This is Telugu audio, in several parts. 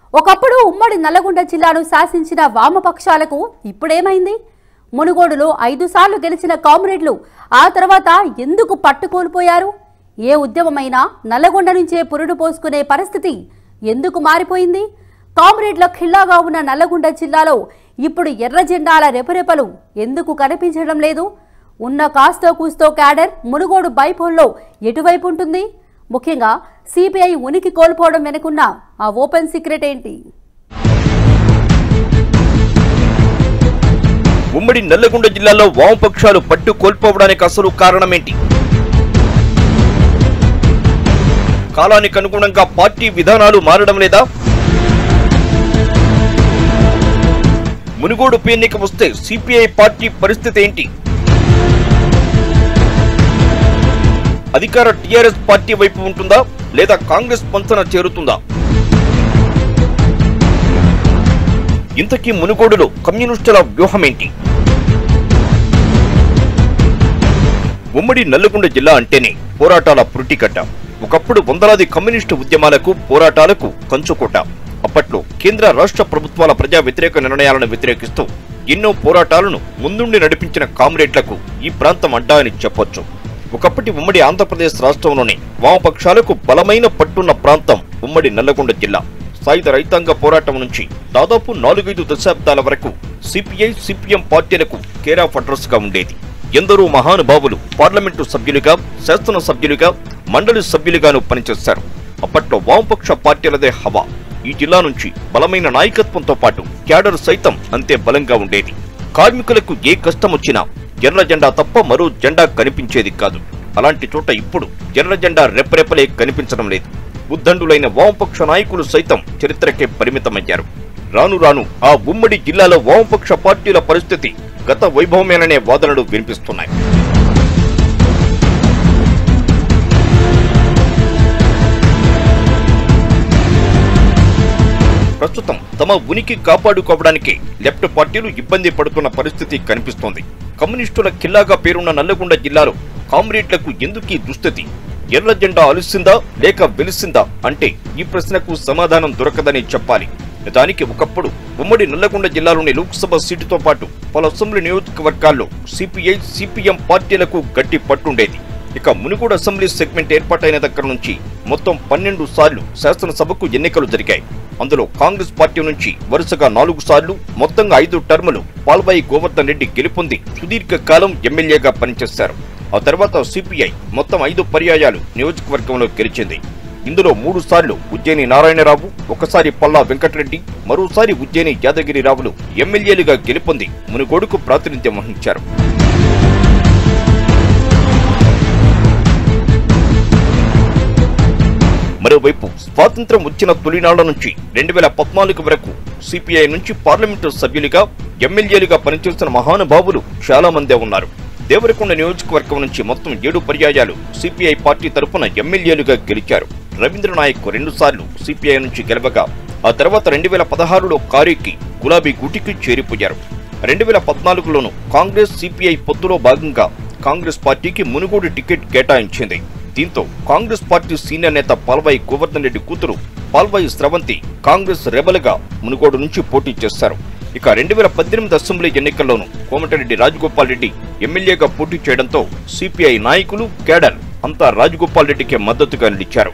ఒకప్పుడు ఉమ్మడి నల్లగొండ జిల్లాను శాసించిన వామపక్షాలకు ఇప్పుడేమైంది మునుగోడులో ఐదు సార్లు గెలిచిన కామ్రేడ్లు ఆ తర్వాత ఎందుకు పట్టుకోల్పోయారు ఏ ఉద్యమమైనా నల్లగొండ నుంచే పురుడు పోసుకునే పరిస్థితి ఎందుకు మారిపోయింది కామ్రేడ్ల ఖిల్లాగా ఉన్న నల్లగొండ జిల్లాలో ఇప్పుడు ఎర్ర జెండాల రెపరెపలు ఎందుకు కనిపించడం లేదు ఉన్న కాస్తో కూస్తో క్యాడర్ మునుగోడు బైపోల్లో ఎటువైపు ఉంటుంది ముఖ్యంగా సిపిఐ ఉనికి కోల్పోవడం వెనుకున్న ఆ ఓపెన్ సీక్రెట్ ఏంటి ఉమ్మడి నల్లగొండ జిల్లాలో వామపక్షాలు పట్టు కోల్పోవడానికి అసలు కారణమేంటి కాలానికి అనుగుణంగా పార్టీ విధానాలు మారడం లేదా మునుగోడు ఉప ఎన్నిక వస్తే సిపిఐ పార్టీ పరిస్థితి ఏంటి అధికార టీఆర్ఎస్ పార్టీ వైపు ఉంటుందా లేదా కాంగ్రెస్ పంచన చేరుతుందా ఇంతకీ మునుగోడులో కమ్యూనిస్టుల వ్యూహమేంటి ఉమ్మడి నల్లగొండ జిల్లా అంటేనే పోరాటాల పురిటికట్ట ఒకప్పుడు వందలాది కమ్యూనిస్టు ఉద్యమాలకు పోరాటాలకు కంచుకోట అప్పట్లో కేంద్ర రాష్ట్ర ప్రభుత్వాల ప్రజా వ్యతిరేక నిర్ణయాలను వ్యతిరేకిస్తూ ఎన్నో పోరాటాలను ముందుండి నడిపించిన కామ్రేడ్లకు ఈ ప్రాంతం అడ్డా అని చెప్పొచ్చు ఒకప్పటి ఉమ్మడి ఆంధ్రప్రదేశ్ రాష్ట్రంలోని వామపక్షాలకు బలమైన పట్టున్న ప్రాంతం ఉమ్మడి నల్లగొండ జిల్లా సాయుధ రైతాంగ పోరాటం నుంచి దాదాపు నాలుగైదు దశాబ్దాల వరకు సిపిఐ సిపిఎం పార్టీలకు కేర్ ఆఫ్ అడ్రస్ గా ఉండేది ఎందరో మహానుభావులు పార్లమెంటు సభ్యులుగా శాసన సభ్యులుగా మండలి సభ్యులుగాను పనిచేశారు అప్పట్లో వామపక్ష పార్టీలదే హవా ఈ జిల్లా నుంచి బలమైన నాయకత్వంతో పాటు క్యాడర్ సైతం అంతే బలంగా ఉండేది కార్మికులకు ఏ కష్టం వచ్చినా ఎర్ర జెండా తప్ప మరో జెండా కనిపించేది కాదు అలాంటి చోట ఇప్పుడు ఎర్ర జెండా రెప్పరెప్పలే కనిపించడం లేదు ఉద్దండులైన వామపక్ష నాయకులు సైతం చరిత్రకే పరిమితమయ్యారు రాను రాను ఆ ఉమ్మడి జిల్లాలో వామపక్ష పార్టీల పరిస్థితి గత వైభవమేననే వాదనలు వినిపిస్తున్నాయి ప్రస్తుతం తమ ఉనికి కాపాడుకోవడానికి లెఫ్ట్ పార్టీలు ఇబ్బంది పడుతున్న పరిస్థితి కనిపిస్తోంది కమ్యూనిస్టుల కిల్లాగా పేరున్న నల్లగొండ జిల్లాలో కామ్రేడ్లకు ఎందుకీ దుస్థితి ఎర్ర జెండా అలుస్తుందా లేక వెలిసిందా అంటే ఈ ప్రశ్నకు సమాధానం దొరకదని చెప్పాలి దానికి ఒకప్పుడు ఉమ్మడి నల్లగొండ జిల్లాలోని లోక్సభ సీటుతో పాటు పలు అసెంబ్లీ నియోజకవర్గాల్లో సిపిఐ సిపిఎం పార్టీలకు గట్టి పట్టుండేది ఇక మునుగోడు అసెంబ్లీ సెగ్మెంట్ ఏర్పాటైన దగ్గర నుంచి మొత్తం పన్నెండు సార్లు శాసనసభకు ఎన్నికలు జరిగాయి అందులో కాంగ్రెస్ పార్టీ నుంచి వరుసగా నాలుగు సార్లు మొత్తంగా ఐదు టర్ములు పాల్వాయి గోవర్ధన్ రెడ్డి గెలుపొంది సుదీర్ఘ కాలం ఎమ్మెల్యేగా పనిచేశారు ఆ తర్వాత సిపిఐ మొత్తం ఐదు పర్యాయాలు నియోజకవర్గంలో గెలిచింది ఇందులో మూడు సార్లు ఉజ్జయిని నారాయణరావు ఒకసారి పల్లా వెంకటరెడ్డి మరోసారి ఉజ్జయిని యాదగిరిరావులు ఎమ్మెల్యేలుగా గెలుపొంది మునుగోడుకు ప్రాతినిధ్యం వహించారు మరోవైపు స్వాతంత్రం వచ్చిన తొలినాళ్ల నుంచి రెండు వేల పద్నాలుగు వరకు సిపిఐ నుంచి పార్లమెంటు సభ్యులుగా ఎమ్మెల్యేలుగా పనిచేసిన మహానుభావులు చాలా మందే ఉన్నారు దేవరకొండ నియోజకవర్గం నుంచి మొత్తం ఏడు పర్యాయాలు సిపిఐ పార్టీ తరఫున ఎమ్మెల్యేలుగా గెలిచారు రవీంద్ర నాయక్ రెండు సార్లు సిపిఐ నుంచి గెలవగా ఆ తర్వాత రెండు వేల పదహారులో కారెక్కి గులాబీ గూటికి చేరిపోయారు రెండు వేల పద్నాలుగులోనూ కాంగ్రెస్ సిపిఐ పొత్తులో భాగంగా కాంగ్రెస్ పార్టీకి మునుగోడు టికెట్ కేటాయించింది దీంతో కాంగ్రెస్ పార్టీ సీనియర్ నేత పాల్వాయి గోవర్ధన్ రెడ్డి కూతురు పాల్వాయి స్రవంతి కాంగ్రెస్ రెబల్గా మునుగోడు నుంచి పోటీ చేశారు ఇక రెండు వేల పద్దెనిమిది అసెంబ్లీ ఎన్నికల్లోనూ కోమటిరెడ్డి రాజగోపాల్ రెడ్డి ఎమ్మెల్యేగా పోటీ చేయడంతో సిపిఐ నాయకులు కేడర్ అంతా రాజగోపాల్ రెడ్డికి మద్దతుగా నిలిచారు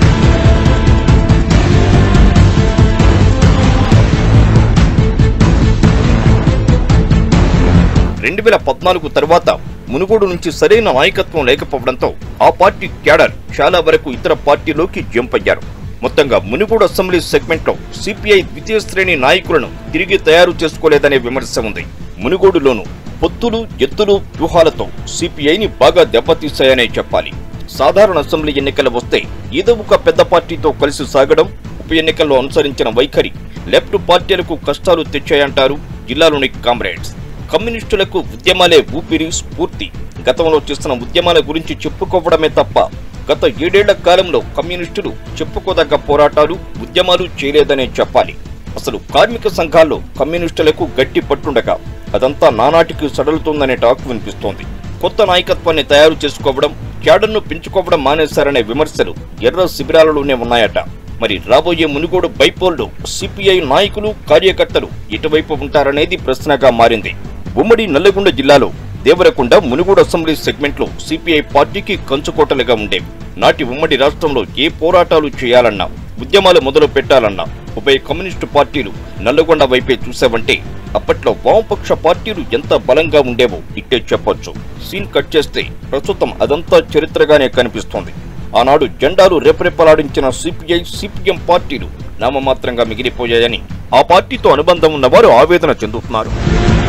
రెండు వేల పద్నాలుగు తర్వాత మునుగోడు నుంచి సరైన నాయకత్వం లేకపోవడంతో ఆ పార్టీ క్యాడర్ చాలా వరకు ఇతర పార్టీలోకి జంప్ అయ్యారు మొత్తంగా మునుగోడు అసెంబ్లీ సెగ్మెంట్ లో సిపిఐ ద్వితీయ శ్రేణి నాయకులను తిరిగి తయారు చేసుకోలేదనే విమర్శ ఉంది మునుగోడులోను పొత్తులు ఎత్తులు వ్యూహాలతో సిపిఐని బాగా దెబ్బతీశాయనే చెప్పాలి సాధారణ అసెంబ్లీ ఎన్నికలు వస్తే ఏదో ఒక పెద్ద పార్టీతో కలిసి సాగడం ఉప ఎన్నికల్లో అనుసరించిన వైఖరి లెఫ్ట్ పార్టీలకు కష్టాలు తెచ్చాయంటారు జిల్లాలోని కామ్రేడ్స్ కమ్యూనిస్టులకు ఉద్యమాలే ఊపిరి స్ఫూర్తి గతంలో చేస్తున్న ఉద్యమాల గురించి చెప్పుకోవడమే తప్ప గత ఏడేళ్ల కాలంలో కమ్యూనిస్టులు చెప్పుకోదగ్గ పోరాటాలు ఉద్యమాలు చేయలేదనే చెప్పాలి అసలు కార్మిక సంఘాల్లో కమ్యూనిస్టులకు గట్టి పట్టుండగా అదంతా నానాటికి సడలుతోందనే టాక్ వినిపిస్తోంది కొత్త నాయకత్వాన్ని తయారు చేసుకోవడం క్యాడర్ను పెంచుకోవడం మానేశారనే విమర్శలు ఎర్ర శిబిరాలలోనే ఉన్నాయట మరి రాబోయే మునుగోడు బైపోల్లో సిపిఐ నాయకులు కార్యకర్తలు ఎటువైపు ఉంటారనేది ప్రశ్నగా మారింది ఉమ్మడి నల్లగొండ జిల్లాలో దేవరకొండ మునుగోడు అసెంబ్లీ సెగ్మెంట్లు సిపిఐ పార్టీకి కంచుకోటలుగా ఉండేవి నాటి ఉమ్మడి రాష్ట్రంలో ఏ పోరాటాలు చేయాలన్నా ఉద్యమాలు మొదలు పెట్టాలన్నా ఉభయ కమ్యూనిస్టు పార్టీలు నల్లగొండ వైపే చూసావంటే అప్పట్లో వామపక్ష పార్టీలు ఎంత బలంగా ఉండేవో ఇట్టే చెప్పొచ్చు సీన్ కట్ చేస్తే ప్రస్తుతం అదంతా చరిత్రగానే కనిపిస్తోంది ఆనాడు జెండాలు రెపరెపలాడించిన సిపిఐ సిపిఎం పార్టీలు నామమాత్రంగా మిగిలిపోయాయని ఆ పార్టీతో అనుబంధం ఉన్నవారు ఆవేదన చెందుతున్నారు